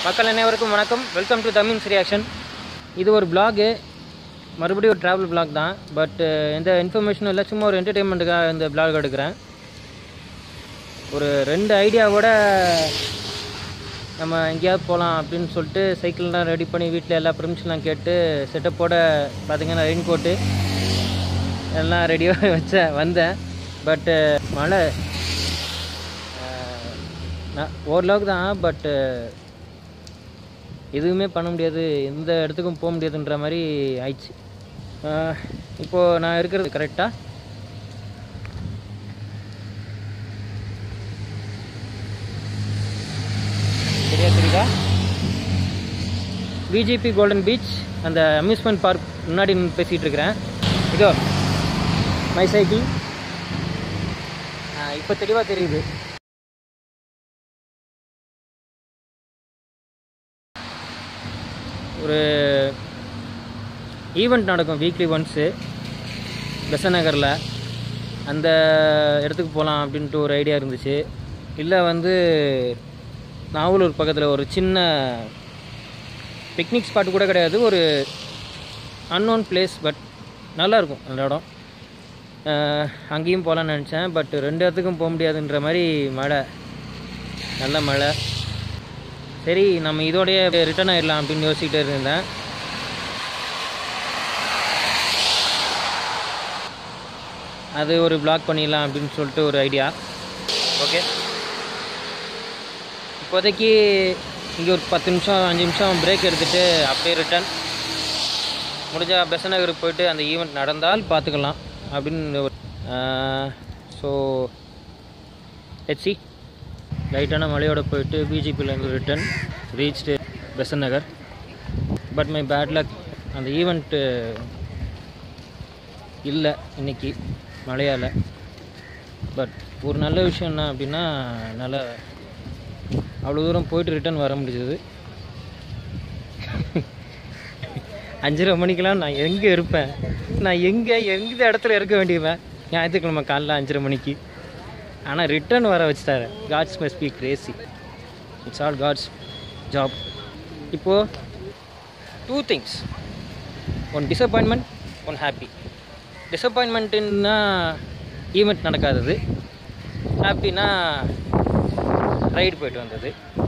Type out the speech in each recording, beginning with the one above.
மக்கள் அனைவருக்கும் வணக்கம் வெல்கம் டு தமிழ்ஸ் ரியாக்ஷன் இது ஒரு பிளாகு மறுபடியும் ஒரு ட்ராவல் பிளாக் தான் பட் எந்த இன்ஃபர்மேஷனும் இல்லை சும்மா ஒரு என்டர்டெயின்மெண்ட்டுக்காக இந்த பிளாக் எடுக்கிறேன் ஒரு ரெண்டு ஐடியாவோட நம்ம எங்கேயாவது போகலாம் அப்படின்னு சொல்லிட்டு சைக்கிள்லாம் ரெடி பண்ணி வீட்டில் எல்லா பெர்மிஷன்லாம் கேட்டு செட்டப்போட பார்த்தீங்கன்னா ரெயின் கோட்டு எல்லாம் ரெடியாக வச்சேன் வந்தேன் பட்டு மழை அஹ், நான் ஓரளவுக்கு தான் பட்டு எதுவுமே பண்ண முடியாது எந்த இடத்துக்கும் போக முடியாதுன்ற மாதிரி ஆயிடுச்சு அஹ், இப்போது நான் இருக்கிறது கரெக்டாக சரியா தெரியுதா பிஜேபி கோல்டன் பீச் அந்த அம்யூஸ்மெண்ட் பார்க் முன்னாடி நின்னு பேசிகிட்டு இருக்கிறேன் இதோ மை சைக்கிள் இப்போ தெளிவாக தெரியுது ஒரு ஈவெண்ட் நடக்கும் வீக்லி ஒன்ஸு பெசநகரில் அந்த இடத்துக்கு போகலாம் அப்படின்ட்டு ஒரு ஐடியா இருந்துச்சு இல்லை வந்து நாவலூர் பக்கத்தில் ஒரு சின்ன பிக்னிக் ஸ்பாட் கூட கிடையாது ஒரு அன்னோன் பிளேஸ் பட் நல்லாயிருக்கும் அந்த இடம் அஹ், அங்கேயும் போகலான்னு நினச்சேன் பட் ரெண்டு இடத்துக்கும் போக முடியாதுன்ற மாதிரி மழை நல்ல மழை சரி நம்ம இதோடய ரிட்டர்ன் ஆயிடலாம் அப்படின்னு யோசிச்சுட்டே இருந்தேன் அது ஒரு பிளாக் பண்ணிடலாம் அப்படின்னு சொல்லிட்டு ஒரு ஐடியா ஓகே இப்போதைக்கு இங்கே ஒரு பத்து நிமிஷம் அஞ்சு நிமிஷம் பிரேக் எடுத்துகிட்டு அப்படியே ரிட்டர்ன் முடிஞ்சால் பெசநகருக்கு போயிட்டு அந்த ஈவெண்ட் நடந்தால் பார்த்துக்கலாம் அப்படின்னு ஸோ ஹெச்சி லைட்டான மழையோட போயிட்டு பிஜேபியிலேருந்து return reached Besant Nagar but my bad luck அந்த ஈவெண்ட்டு இல்லை இன்னைக்கு மழையால் பட் ஒரு நல்ல விஷயம் என்ன அப்படின்னா நல்ல அவ்வளோ தூரம் போயிட்டு ரிட்டர்ன் வர முடிஞ்சது அஞ்சரை மணிக்கெலாம் நான் எங்கே இருப்பேன் நான் எங்கே எந்த இடத்துல இருக்க வேண்டியவன் ஞாயிற்றுக்கிழமை காலைல அஞ்சரை மணிக்கு ஆனால் ரிட்டர்ன் வர வச்சுட்டாரு gods must be crazy it's all god's job இப்போது two things one disappointment one happy டிசப்பாயின்மெண்ட்டுன்னா ஈவெண்ட் நடக்காதது ஹாப்பினா ரைடு போயிட்டு வந்தது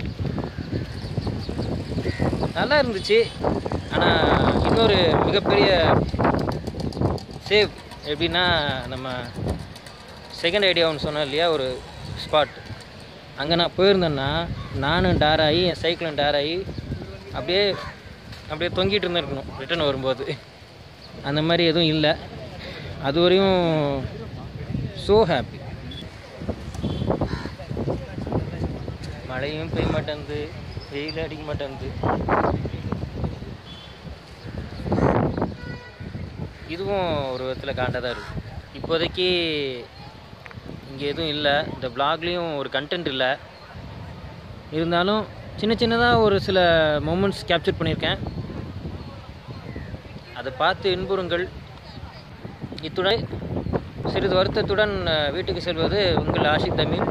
நல்லா இருந்துச்சு ஆனால் இன்னொரு மிகப்பெரிய சேவ் எப்படின்னா நம்ம செகண்ட் ஐடியா ஒன்று சொன்னேன் இல்லையா ஒரு ஸ்பாட் அங்கே நான் போயிருந்தேன்னா நானும் டேர் ஆகி என் சைக்கிளும் டேர் ஆகி அப்படியே அப்படியே தொங்கிட்டு இருந்திருக்கணும் ரிட்டர்ன் வரும்போது அந்த மாதிரி எதுவும் இல்லை அது வரையும் ஸோ ஹாப்பி மழையும் பெய்ய மாட்டேங்குது வெயில் அடிக்க மாட்டேங்குது இதுவும் ஒரு விதத்தில் காண்டாக இருக்குது இப்போதைக்கு இங்கே எதுவும் இல்லை இந்த பிளாக்லேயும் ஒரு கண்டென்ட் இல்லை இருந்தாலும் சின்ன சின்னதாக ஒரு சில மூமெண்ட்ஸ் கேப்சர் பண்ணியிருக்கேன் அதை பார்த்து இன்புறுங்கள் இத்துடன் சிறிது வருத்தத்துடன் அஹ், வீட்டுக்கு செல்வது உங்கள் ஆஷிக் தமிழ்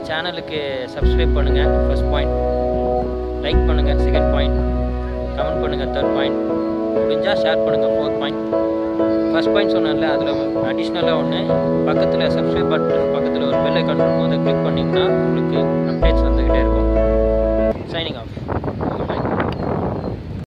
சேனலுக்கு சப்ஸ்கிரைப் பண்ணுங்கள் ஃபர்ஸ்ட் பாயிண்ட் லைக் பண்ணுங்கள் செகண்ட் பாயிண்ட் கமெண்ட் பண்ணுங்கள் தேர்ட் பாயிண்ட் முடிஞ்சால் ஷேர் பண்ணுங்கள் ஃபோர்த் பாயிண்ட் ஃபர்ஸ்ட் பாயிண்ட் சொன்னேன்ல அதில் அடிஷ்னலாக ஒன்று பக்கத்தில் சப்ஸ்கிரைப் பட்டன் பக்கத்தில் ஒரு பெல் ஐக்கான் இருக்கும் அதை கிளிக் பண்ணிங்கன்னா உங்களுக்கு அப்டேட்ஸ் வந்துக்கிட்டே இருக்கும் சைனிங் ஆஃப்